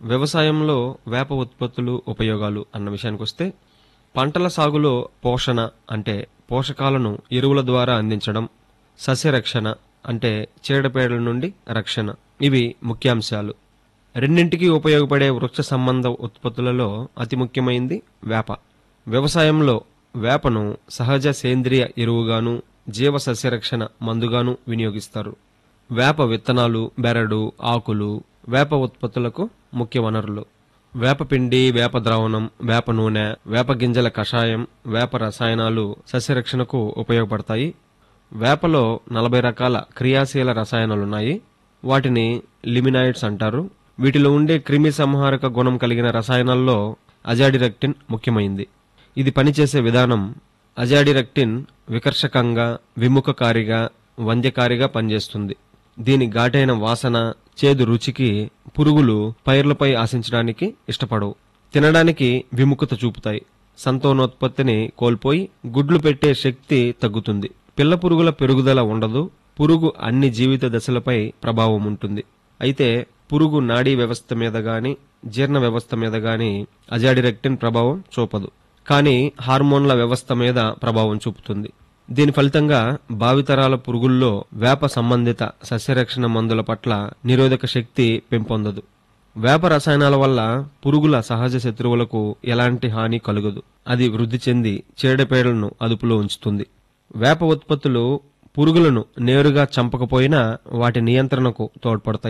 వ్యవసాయంలో వేప ఉత్పత్తులు ఉపయోగాలు అన్న విషయానికొస్తే పంటల సాగులో పోషణ అంటే పోషకాలను ఎరువుల ద్వారా అందించడం సస్యరక్షణ అంటే చీడపీడల నుండి రక్షణ ఇవి ముఖ్యాంశాలు రెండింటికి ఉపయోగపడే వృక్ష సంబంధ ఉత్పత్తులలో అతి ముఖ్యమైనది వేప వ్యవసాయంలో వేపను సహజ సేంద్రియ ఎరువుగాను జీవ సస్యరక్షణ మందుగాను వినియోగిస్తారు వేప విత్తనాలు బెరడు ఆకులు వేప ఉత్పత్తులకు ముఖ్య వనరులు వేపపిండి వేప ద్రావణం వేప నూనె వేప గింజల కషాయం వేప రసాయనాలు సస్యరక్షణకు ఉపయోగపడతాయి వేపలో నలభై రకాల క్రియాశీల రసాయనాలున్నాయి వాటిని లిమినాయిడ్స్ అంటారు వీటిలో ఉండే క్రిమి సంహారక గుణం కలిగిన రసాయనాల్లో అజాడిరెక్టిన్ ముఖ్యమైంది ఇది పనిచేసే విధానం అజాడిరెక్టిన్ వికర్షకంగా విముఖకారిగా వంద్యకారిగా పనిచేస్తుంది దీని ఘాటైన వాసన చేదు రుచికి పురుగులు పైర్లపై ఆశించడానికి ఇష్టపడవు తినడానికి విముఖత చూపుతాయి సంతానోత్పత్తిని కోల్పోయి గుడ్లు పెట్టే శక్తి తగ్గుతుంది పిల్ల పురుగుల పెరుగుదల ఉండదు పురుగు అన్ని జీవిత దశలపై ప్రభావం ఉంటుంది అయితే పురుగు నాడీ వ్యవస్థ మీద గాని జీర్ణ వ్యవస్థ మీద గాని అజాడిరెక్టిన్ ప్రభావం చూపదు కానీ హార్మోన్ల వ్యవస్థ మీద ప్రభావం చూపుతుంది దీని ఫలితంగా భావితరాల పురుగుల్లో వేప సంబంధిత సస్యరక్షణ మందుల పట్ల నిరోధక శక్తి పెంపొందదు వేప రసాయనాల వల్ల పురుగుల సహజ శత్రువులకు ఎలాంటి హాని కలుగదు అది వృద్ధి చెంది చీడపీడలను అదుపులో ఉంచుతుంది వేప ఉత్పత్తులు పురుగులను నేరుగా చంపకపోయినా వాటి నియంత్రణకు తోడ్పడతాయి